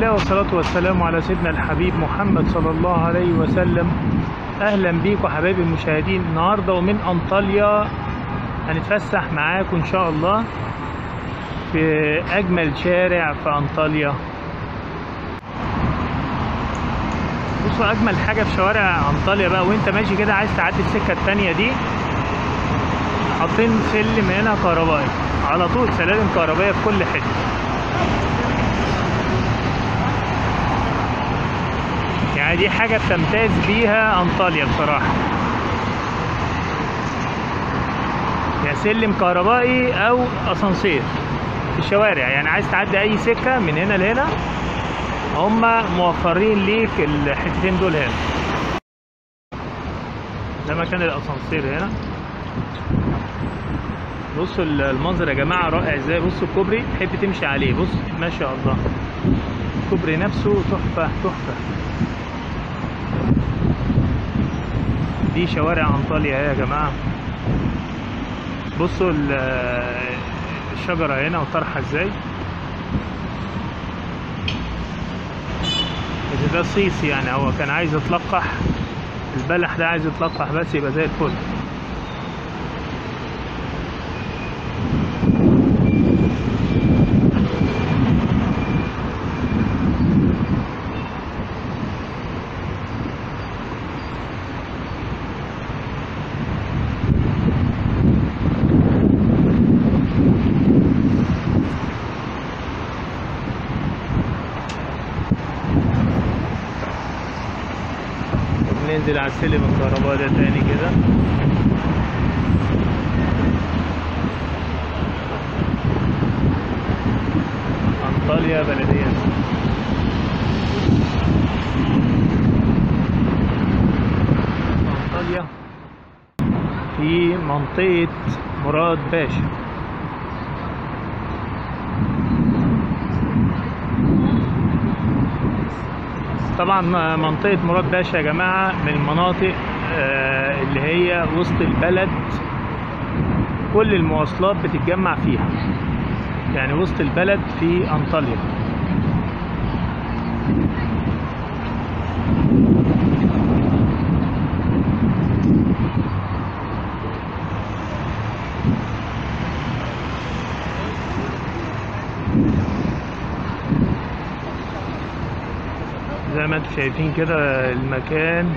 الله والصلاة والسلام على سيدنا الحبيب محمد صلى الله عليه وسلم أهلا بيكم حبايبي المشاهدين النهاردة ومن أنطاليا هنتفسح معاكم إن شاء الله في أجمل شارع في أنطاليا بصوا أجمل حاجة في شوارع أنطاليا بقى وأنت ماشي كده عايز تعدي السكة التانية دي حاطين سلم هنا كهربائي على طول سلالم كهربائية في كل حتة يعني دي حاجة بتمتاز بيها أنطاليا بصراحة يا سلم كهربائي أو أسانسير في الشوارع يعني عايز تعدي أي سكة من هنا لهنا هما موفرين ليك الحتتين دول هنا ده مكان الأسانسير هنا بصوا المنظر يا جماعة رائع ازاي بصوا الكوبري تحب تمشي عليه بص ما شاء الله الكوبري نفسه تحفة تحفة دي شوارع انطاليا اهي يا جماعة بصوا الشجرة هنا وطرحة ازاي ده صيص يعني هو كان عايز يتلقح البلح ده عايز يتلقح بس يبقى زي الفل ننزل على السلم الكهرباء ده تاني كده انطاليا بلدية انطاليا في منطقة مراد باشا طبعا منطقة مراد باشا يا جماعة من المناطق اللي هي وسط البلد كل المواصلات بتتجمع فيها يعني وسط البلد في أنطاليا زي ما انتم شايفين كده المكان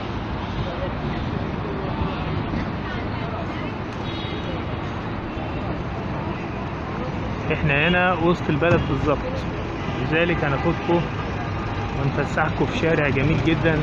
احنا هنا وسط البلد بالظبط لذلك هناخدكم ونفسحكم في شارع جميل جدا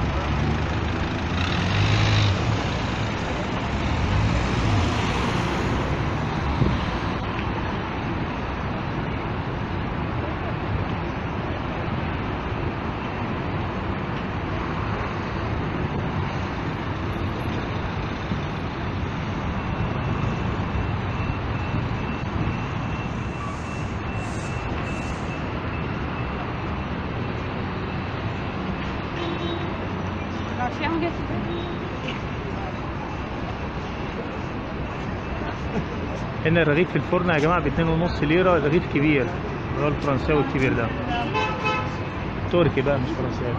هنا الرغيف في الفرن يا جماعه باتنين ونص ليره رغيف كبير اللي هو الفرنساوي الكبير ده تركي بقى مش فرنساوي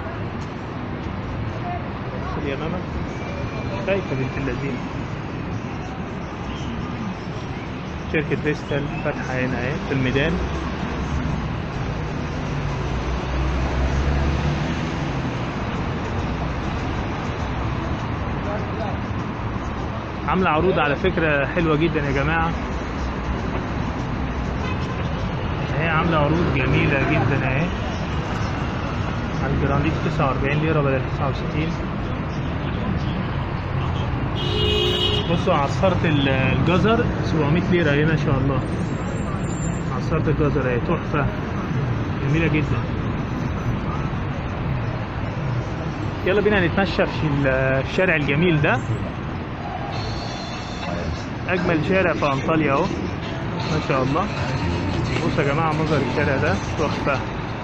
بص يا ماما شايفه بنت اللذينه شركة فيستال فاتحة هنا اهي في الميدان عاملة عروض على فكرة حلوة جدا يا جماعة هي عاملة عروض جميلة جدا اهي على الجرانيت 49 ليرة بدل 69 بصوا عصارة الجزر 700 ليرة اهي ما شاء الله عصارة الجزر اهي تحفة جميلة جدا يلا بينا نتمشى في الشارع الجميل ده اجمل شارع في انطاليا اهو ما شاء الله بصوا يا جماعه منظر الشارع ده تحفه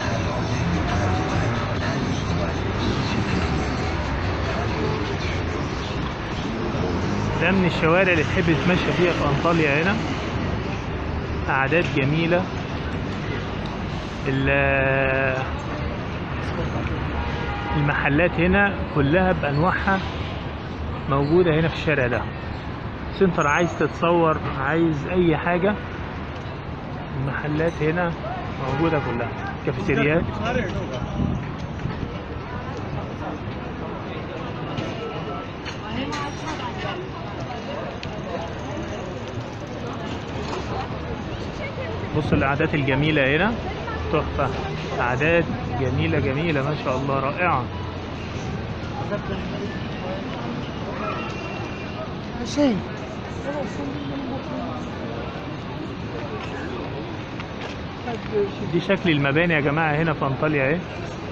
ده من الشوارع اللي تحب تتمشى فيها في انطاليا هنا قعدات جميله ال- المحلات هنا كلها بأنواعها موجودة هنا في الشارع ده سنتر عايز تتصور عايز أي حاجة المحلات هنا موجودة كلها كافيتريات بص القعدات الجميلة هنا تحفة قعدات جميلة جميلة ما شاء الله رائعة Assim. دي شكل المباني يا جماعة هنا في أنطاليا اهي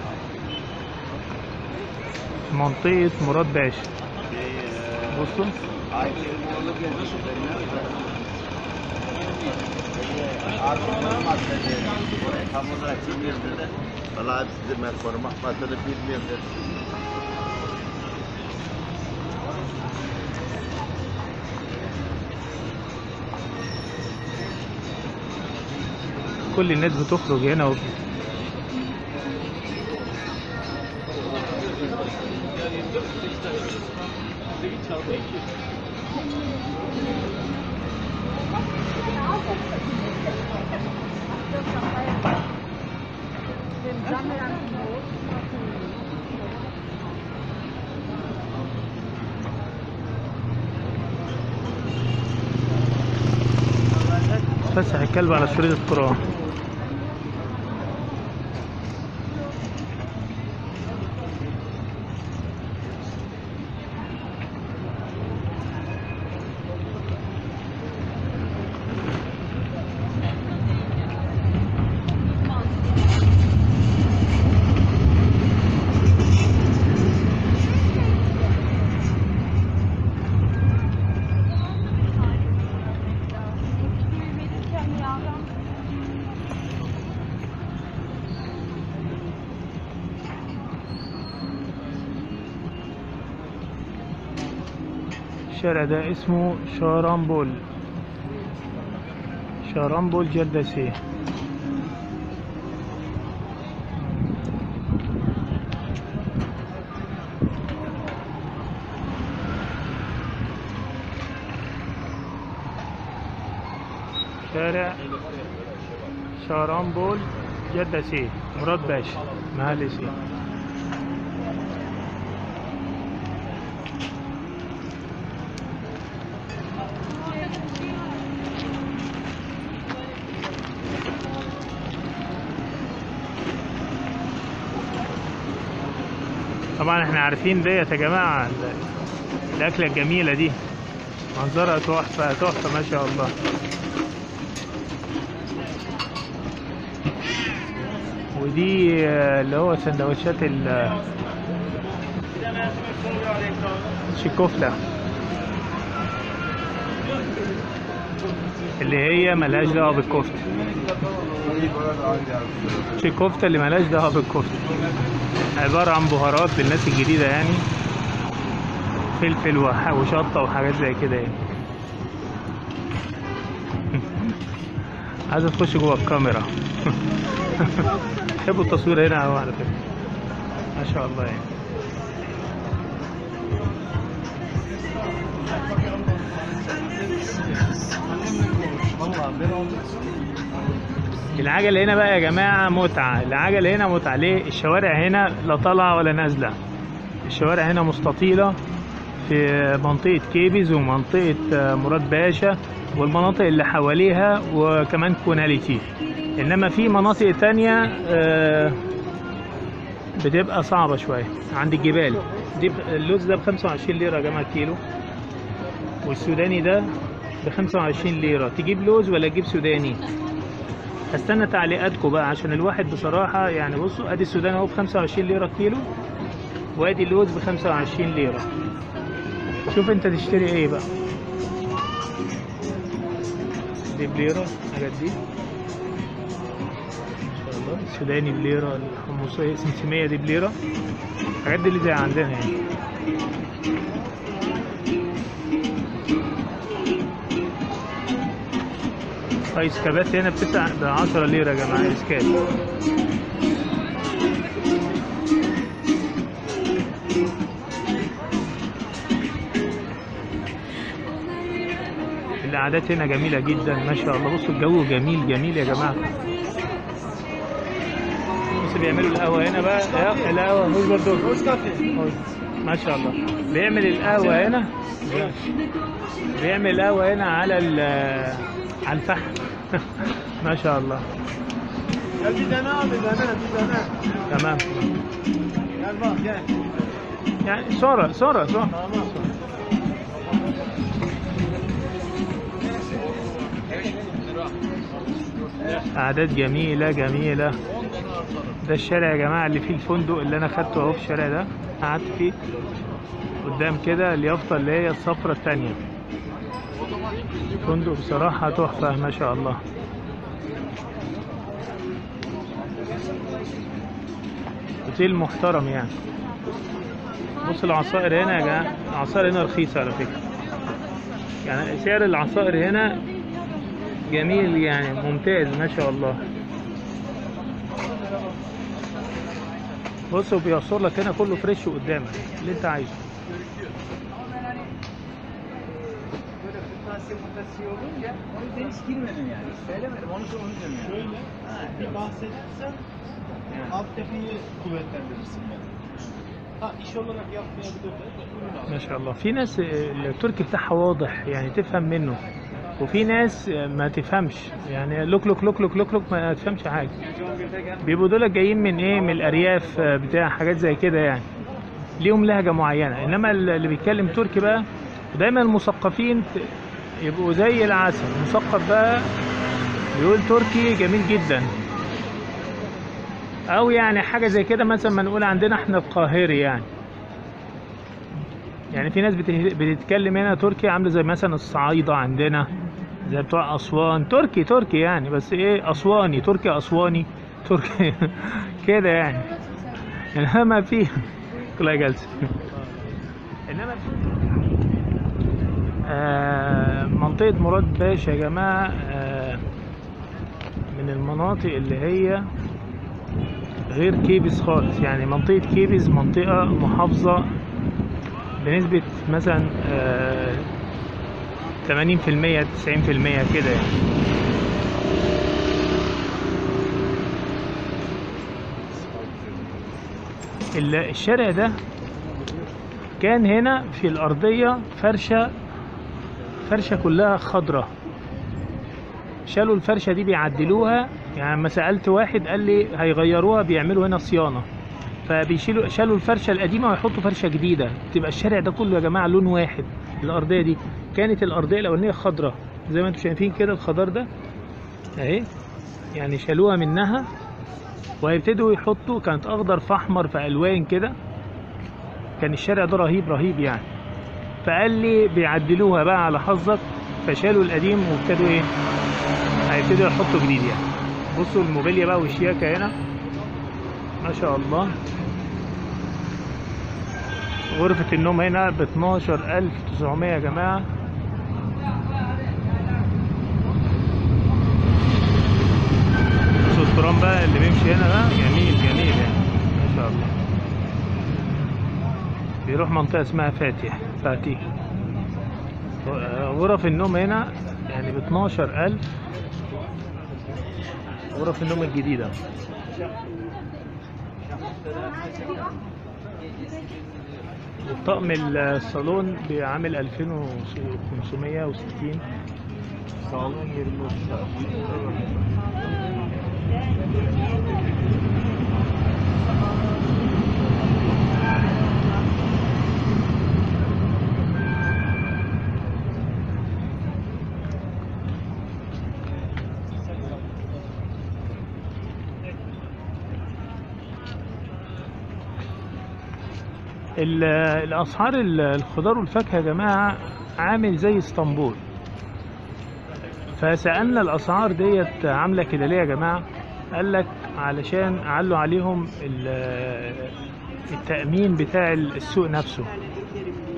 منطقة مراد باشا بصوا طلعت ما فرمح ما تلفيد مين كل الناس بتخرج هنا و... فسح الكلب على شريط القرآن الشارع ده اسمه شارامبول شارامبول جدسي شارع شارامبول جدسي مراد باشا مهلسي طبعا احنا عارفين ديت يا جماعة ال- الأكلة الجميلة دي منظرها تحفة تحفة ما شاء الله ودي آه، اللي هو سندوتشات ال شيكوفلا اللي هي ملهاش دعوة بالكفتة شيكوفتا اللي ملهاش دعوة بالكفتة عبارة عن بهارات للناس الجديدة يعني فلفل وح- وشطة وحاجات زي كده يعني عايزة تخش جوه الكاميرا بحبوا التصوير هنا أوي على فكرة ما شاء الله يعني العجل هنا بقى يا جماعة متعة العجل هنا متعة ليه الشوارع هنا لا طالعة ولا نازلة الشوارع هنا مستطيلة في منطقة كيبز ومنطقة آه، مراد باشا والمناطق اللي حواليها وكمان كوناليتي انما في مناطق تانية آه، بتبقى صعبة شوية عند الجبال دي ب- اللوز ده ب 25 ليرة يا جماعة كيلو والسوداني ده ب 25 ليرة تجيب لوز ولا تجيب سوداني استنى تعليقاتكم بقى عشان الواحد بصراحة يعني بصوا ادي السودان اهو ب 25 ليرة كيلو وادي اللوز ب 25 ليرة شوف انت تشتري ايه بقى دي بليرة الحاجات دي ما شاء الله السوداني بليرة الحمصية سمسمية دي بليرة الحاجات دي اللي زي عندنا يعني ايسكابات هنا بتبدأ ب 10 ليرة يا جماعة ايسكاب القعدات هنا جميلة جدا ما شاء الله بصوا الجو جميل جميل يا جماعة بص بيعملوا القهوة هنا بقى يا القهوة هوز برضو ما شاء الله بيعمل القهوة هنا بيعمل القهوة هنا على ال- على الفحم ما شاء الله تمام يعني صورة صورة صورة أعداد جميلة جميلة ده الشارع يا جماعة اللي فيه الفندق اللي أنا خدته أهو في الشارع ده قعدت فيه قدام كده اليافطة اللي هي الصفرة التانية فندق بصراحة تحفة ما شاء الله اوتيل محترم يعني بص العصائر هنا يا جماعة العصائر هنا رخيصة على فكرة يعني سعر العصائر هنا جميل يعني ممتاز ما شاء الله بص وبيعصر لك هنا كله فريش قدامك اللي انت عايزه Kırtasiye olunca onu ben hiç girmedim yani. Söylemedim onu onu diyorum yani. Şöyle bir bahsetsen Yani. altyapıyı kuvvetlendirirsin yani. Ha iş olarak yapmayabilirler. Ürün al. ما شاء الله في ناس آه، التركي بتاعها واضح يعني تفهم منه وفي ناس آه، ما تفهمش يعني لوك لوك لوك لوك لوك لوك ما تفهمش حاجه بيبقوا دول جايين من ايه من الارياف آه، بتاع حاجات زي كده يعني ليهم لهجه معينه انما اللي بيتكلم تركي بقى ودايما المثقفين ت- يبقوا زي العسل مثقف بقى بيقول تركي جميل جدا او يعني حاجه زي كده مثلا ما نقول عندنا احنا القاهري يعني يعني في ناس بت- بتتكلم هنا تركي عامله زي مثلا الصعايده عندنا زي بتوع اسوان تركي تركي يعني بس ايه اسواني تركي اسواني تركي كده يعني انما في كلها جلسه انما في آه منطقه مراد باشا يا جماعه آه من المناطق اللي هي غير كيبس خالص يعني منطقه كيبس منطقه محافظه بنسبة مثلا آه، 80% 90% كده يعني ال- الشارع ده كان هنا في الأرضية فرشة فرشة كلها خضرة شالوا الفرشة دي بيعدلوها يعني لما سألت واحد قال لي هيغيروها بيعملوا هنا صيانة فبيشيلوا شالوا الفرشه القديمه ويحطوا فرشه جديده تبقى الشارع ده كله يا جماعه لون واحد الارضيه دي كانت الارضيه الاولانيه خضراء زي ما انتم شايفين كده الخضار ده اهي يعني شالوها منها وهيبتدوا يحطوا كانت اخضر في احمر في الوان كده كان الشارع ده رهيب رهيب يعني فقال لي بيعدلوها بقى على حظك فشالوا القديم وابتدوا ايه هيبتدوا يحطوا جديد يعني بصوا الموبيليا بقى والشياكه هنا ما شاء الله غرفة النوم هنا ب 12900 يا جماعة بصوا الترام بقى اللي بيمشي هنا ده جميل جميل يعني ما شاء الله بيروح منطقة اسمها فاتح فاتح غرف النوم هنا يعني ب 12000 غرف النوم الجديدة طقم الصالون بعامل 2560 Sağlığın yerinde olsun. ال- الاسعار ال- الخضار والفاكهه يا جماعه عامل زي اسطنبول فسالنا الاسعار ديت عامله كده ليه يا جماعه قال لك علشان علوا عليهم ال- التامين بتاع السوق نفسه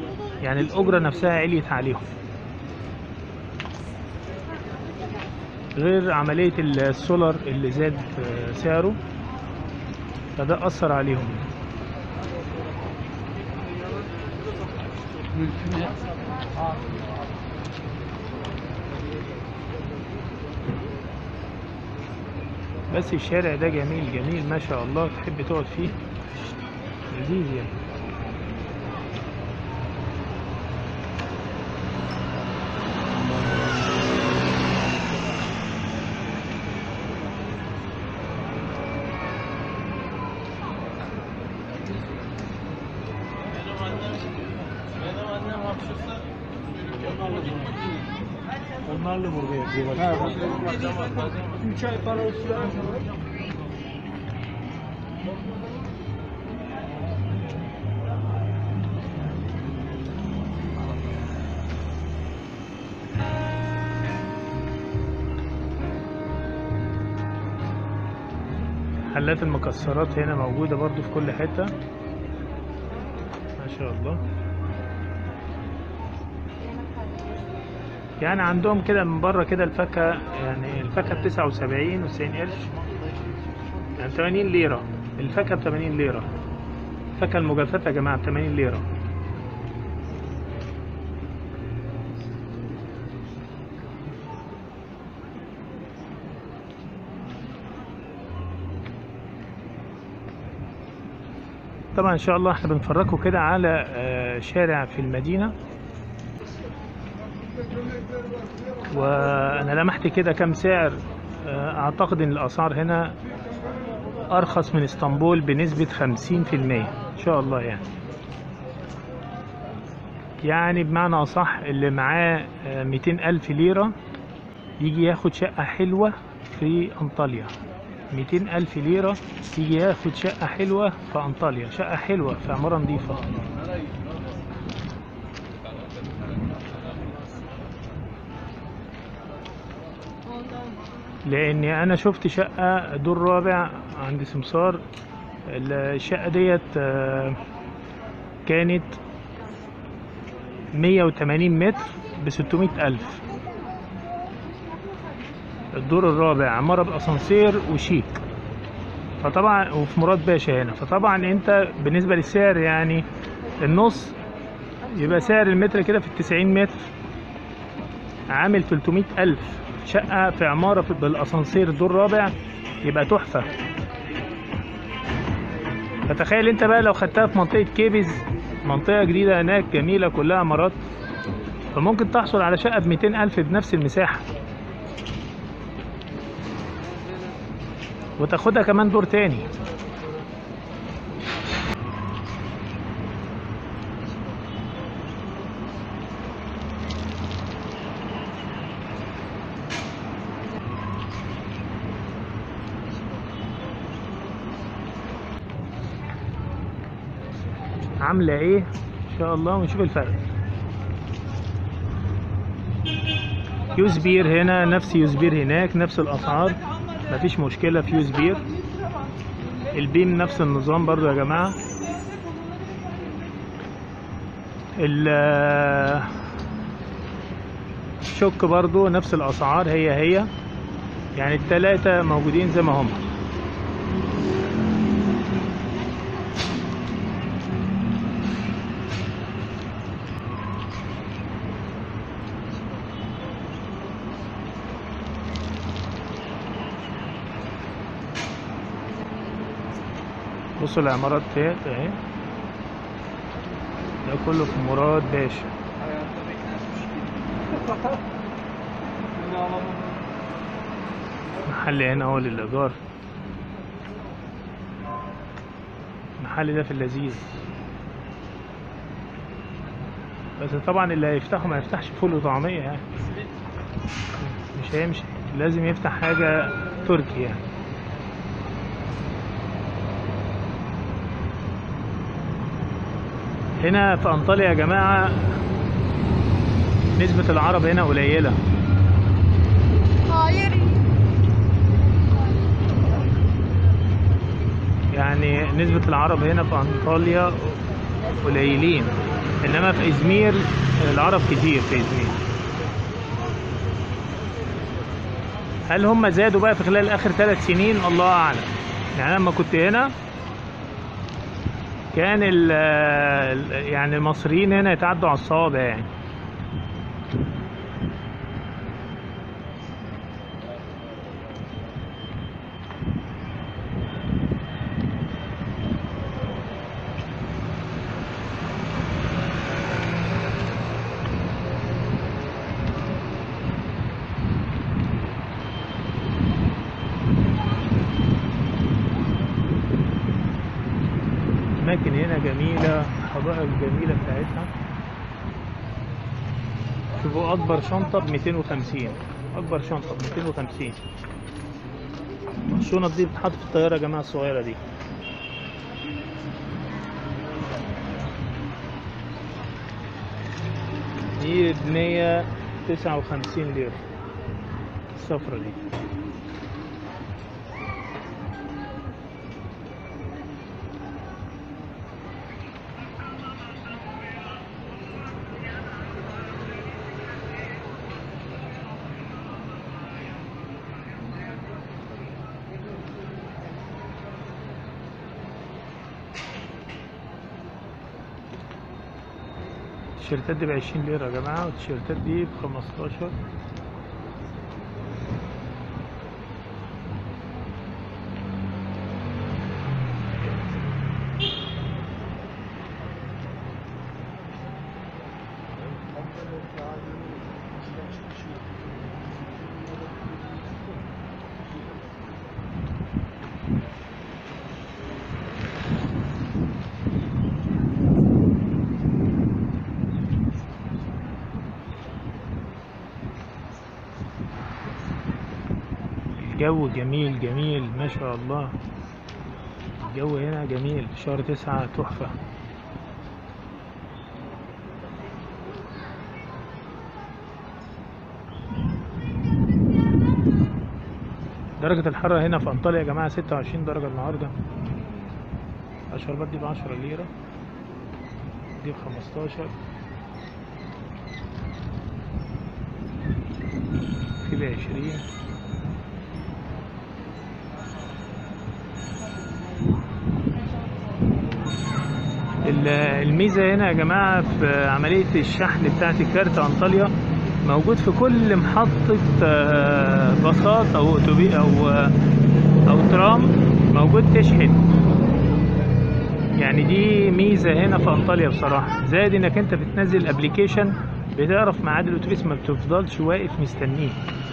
يعني الاجره نفسها عليت عليهم غير عملية السولار اللي زاد آه، سعره فده أثر عليهم بس الشارع ده جميل جميل ما شاء الله تحب تقعد فيه لذيذ يعني Onlarla burada yapıyorlar. 3 ay para olsun. محلات المكسرات هنا موجودة برضو في كل حتة ما شاء الله يعني عندهم كده من بره كده الفاكهة يعني الفاكهة بتسعة وسبعين وتسعين قرش يعني تمانين ليرة الفاكهة بتمانين ليرة الفاكهة المجففة يا جماعة بتمانين ليرة طبعا ان شاء الله احنا بنفرجكم كده على آه، شارع في المدينة وانا لمحت كده كام سعر آه، اعتقد ان الاسعار هنا ارخص من اسطنبول بنسبة 50% ان شاء الله يعني يعني بمعنى اصح اللي معاه آه، 200 الف ليرة يجي ياخد شقة حلوة في انطاليا 200 ألف ليرة يجي ياخد شقة حلوة في أنطاليا شقة حلوة في عمارة نظيفة لأني أنا شفت شقة دور رابع عند سمسار الشقة ديت آه، كانت 180 متر ب 600 ألف الدور الرابع عمارة بأسانسير وشيك فطبعا وفي مراد باشا هنا فطبعا انت بالنسبة للسعر يعني النص يبقى سعر المتر كده في التسعين متر عامل 300 ألف شقة في عمارة في- بالأسانسير الدور الرابع يبقى تحفة فتخيل انت بقى لو خدتها في منطقة كيبز منطقة جديدة هناك جميلة كلها عمارات فممكن تحصل على شقة ب 200 ألف بنفس المساحة وتاخدها كمان دور تاني عاملة ايه ان شاء الله ونشوف الفرق يوز بير هنا نفس يوز بير هناك نفس الاسعار مفيش مشكلة في يوز بير البيم نفس النظام برضو يا جماعة ال شوك برضو نفس الأسعار هي هي يعني التلاتة موجودين زي ما هم بصوا العمارات ديت اهي ده كله في مراد باشا Hayatta beklenmiş. Bunu alamam. محل هنا هو للإيجار المحل ده في اللذيذ بس طبعا اللي هيفتحه ما يفتحش فول وطعمية يعني مش هيمشي لازم يفتح حاجة تركي يعني هنا في أنطاليا يا جماعة نسبة العرب هنا قليلة Hayır. يعني نسبة العرب هنا في أنطاليا قليلين إنما في إزمير العرب كتير في إزمير هل هم زادوا بقى في خلال اخر ثلاث سنين الله اعلم يعني لما كنت هنا كان ال ال- يعني المصريين هنا يتعدوا على الصوابع يعني أماكن هنا جميلة حدائق جميلة بتاعتها شوفوا أكبر شنطة ب 250 أكبر شنطة ب 250 الشنط دي بتتحط في الطيارة يا جماعة الصغيرة دي دي ب 159 ليرة الصفرة دي التيشيرتات دي بعشرين ليرة يا جماعة والتيشيرتات دي بخمستاشر الجو جميل جميل ما شاء الله الجو هنا جميل شهر تسعة تحفة درجة الحرارة هنا في أنطاليا يا جماعة ستة وعشرين درجة النهاردة الشربات دي بعشرة ليرة دي بخمستاشر في بعشرين ال- الميزة هنا يا جماعة في عملية الشحن بتاعة الكارت أنطاليا موجود في كل محطة آه، باصات أو أتوبيس أو آه، أو ترام موجود تشحن يعني دي ميزة هنا في أنطاليا بصراحة زائد إنك أنت بتنزل أبليكيشن بتعرف ميعاد الأتوبيس ما بتفضلش واقف مستنيه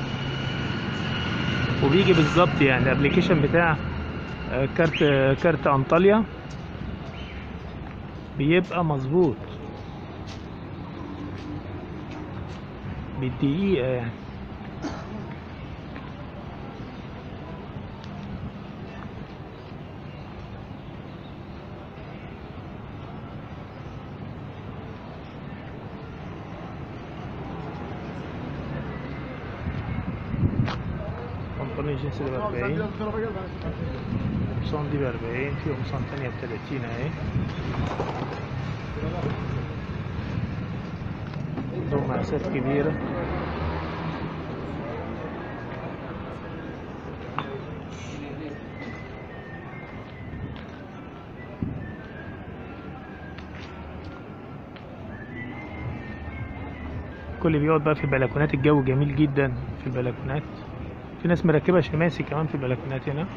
وبيجي بالظبط يعني الأبليكيشن بتاع آه، كارت آه، كارت أنطاليا بيبقى مظبوط بالدقيقة يعني بنطلون الجينز ده بأربعين قمصان دي بأربعين في قمصان تانية بتلاتين اهي عندهم مقاسات كبيرة كل بيقعد بقى في البلكونات الجو جميل جدا في البلكونات في ناس مركبة شماسي كمان في البلكونات هنا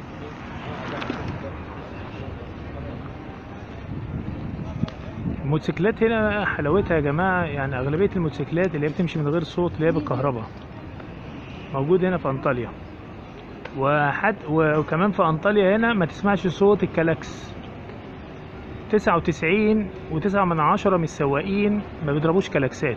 الموتوسيكلات هنا حلاوتها يا جماعة يعني أغلبية الموتوسيكلات اللي هي بتمشي من غير صوت اللي هي بالكهرباء موجود هنا في أنطاليا وحد وكمان في أنطاليا هنا ما تسمعش صوت الكلاكس تسعة وتسعين وتسعة من عشرة من السواقين ما بيضربوش كلاكسات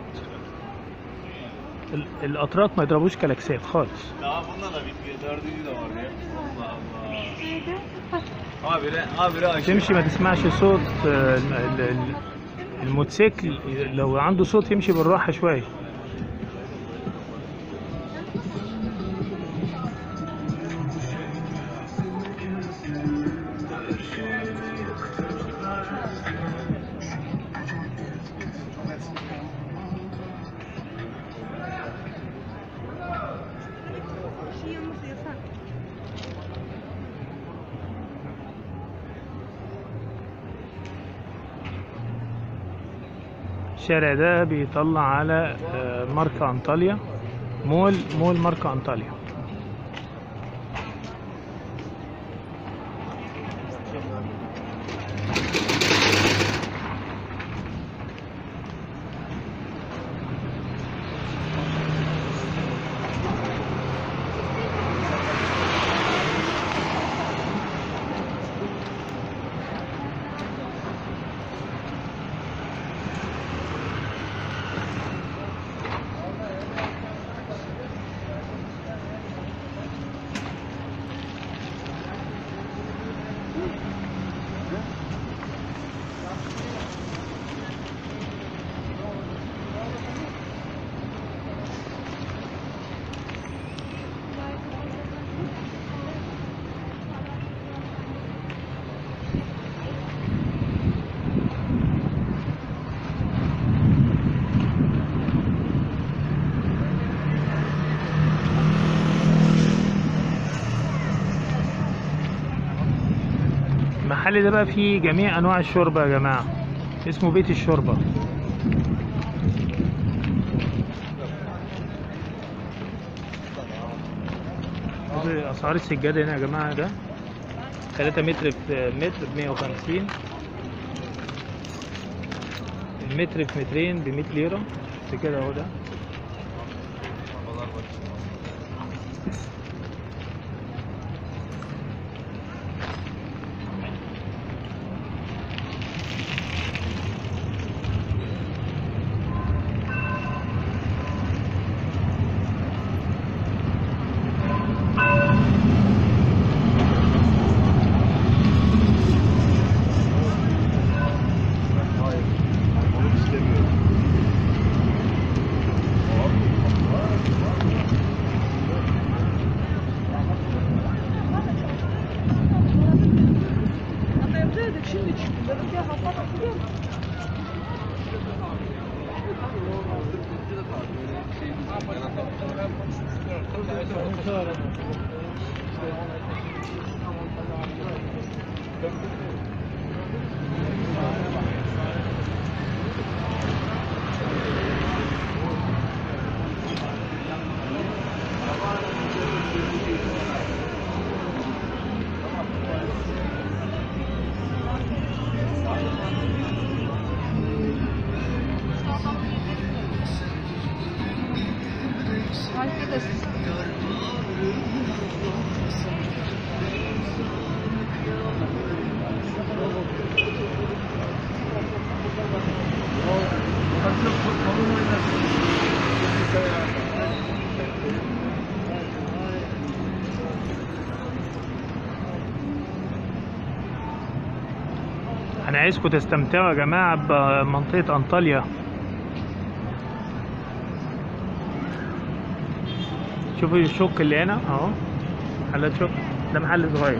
ال- الأتراك ما يضربوش كلاكسات خالص Daha bundan da bir dördüncü de var ya. Allah Allah. Habire, habire aşağı. تمشي ما تسمعش صوت آه، ال- ال- الموتوسيكل لو عنده صوت يمشي بالراحة شوية الشارع ده بيطلع على آه، ماركة أنطاليا مول مول ماركة أنطاليا المحل ده بقى فيه جميع أنواع الشوربة يا جماعة اسمه بيت الشوربة شوفوا أسعار السجادة هنا يا جماعة ده 3 متر في متر ب 150 المتر في مترين ب 100 ليرة بس كده اهو ده Onu istemiyorum. Ama yapsaydık şimdi çıktı. Dedim ki hafta hatırlıyor musun? Arkadaşlar. انا عايزكم تستمتعوا يا جماعه بمنطقه انطاليا شوفوا الشوك اللي هنا اهو محلات شوك ده محل صغير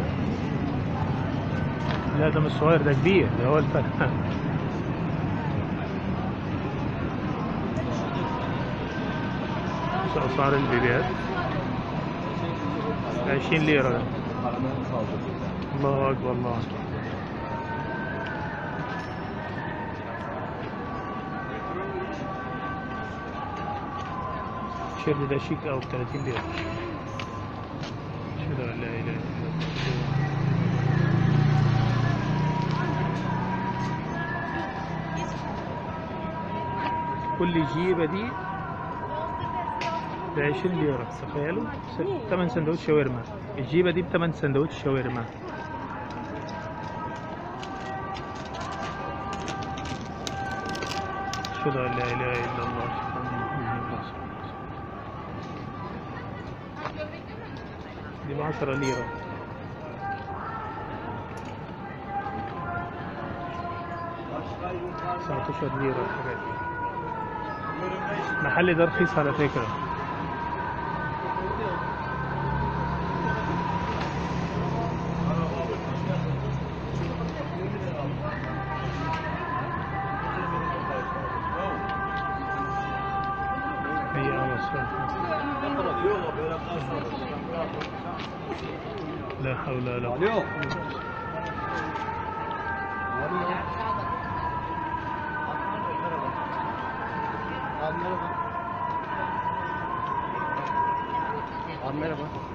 لا ده مش صغير ده كبير ده هو الفرق بص اسعار البيبيات 20 ليره ده الله اكبر الله اكبر التيشيرت ده شيك او ب 30 ليره اشهد ان لا اله الا الله كل جيبه دي ب 20 ليره تخيلوا 8 سندوتش شاورما الجيبه دي ب 8 سندوتش شاورما اشهد ان لا اله الا الله أشهد أن محمداً رسول الله. دي ب 10 ليره تسعتاشر ليرة الحاجات دي المحل ده رخيص على فكرة هي على الصراحة لا حول ولا قوة Alo.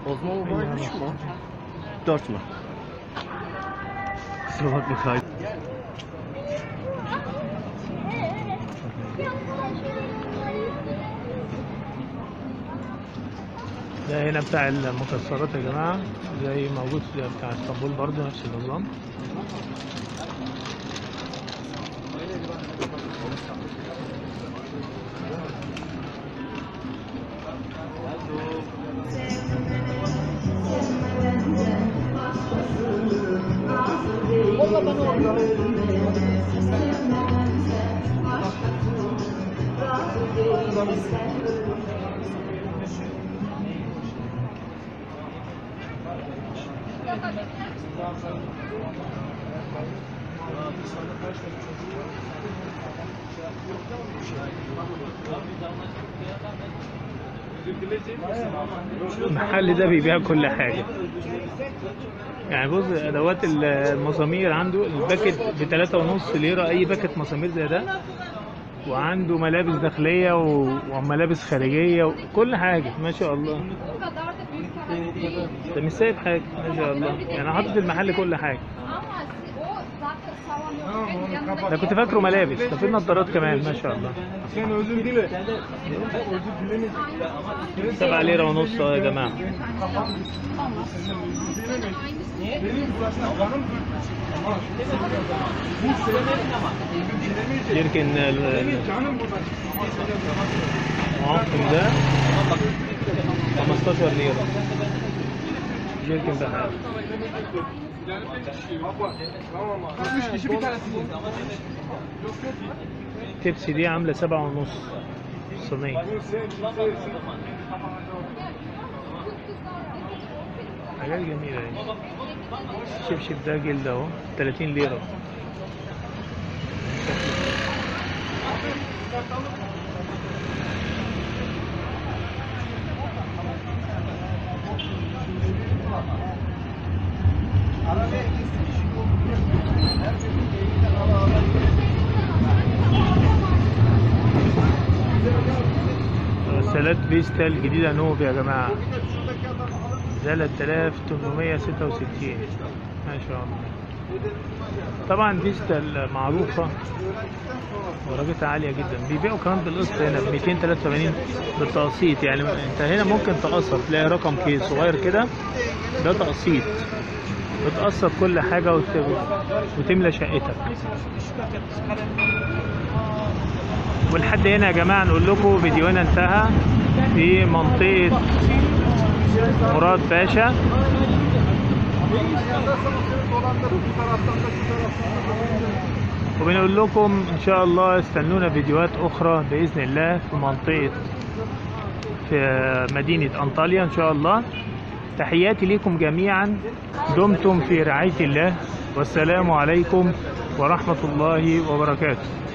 Osman Baba'yı 3 mü? 4 mü? Kusura bakma kaydı. ده هنا بتاع المكسرات يا جماعة زي موجود في بتاع اسطنبول برضه نفس النظام المحل ده بيبيع كل حاجة يعني بص ادوات المسامير عنده الباكت بتلاتة ونص ليرة اي باكت مسامير زي ده وعنده ملابس داخلية و- وملابس خارجية وكل حاجة ما شاء الله ده مش سايب حاجة ما شاء الله يعني حاطط في المحل كل حاجة ده كنت فاكره ملابس ده في نظارات كمان ما شاء الله Sen özür dile. Özür dilemek. سبعة ليرة ونص اه يا جماعة Benim burasına kanım يمكن ال- canım burada. المعقم ده 15 ليرة يمكن ده حاجة Üç kişi bir tanesi. تيبسي دي عاملة سبعة ونص صينية حاجات جميلة يعني الشبشب ده جلد اهو 30 ليرة غسالات فيستا الجديدة نوف يا جماعة ده 3866 ما شاء الله طبعا فيستا المعروفة درجتها عالية جدا بيبيعوا كمان بالقسط هنا ب 283 بالتقسيط يعني انت هنا ممكن تقسط تلاقي رقم كيس صغير كده ده تقسيط بتقسط كل حاجة وت... وتملى شقتك ولحد هنا يا جماعة نقول لكم فيديونا انتهى في منطقة مراد باشا وبنقول لكم ان شاء الله استنونا فيديوهات اخرى باذن الله في منطقة في مدينة انطاليا ان شاء الله تحياتي لكم جميعا دمتم في رعاية الله والسلام عليكم ورحمة الله وبركاته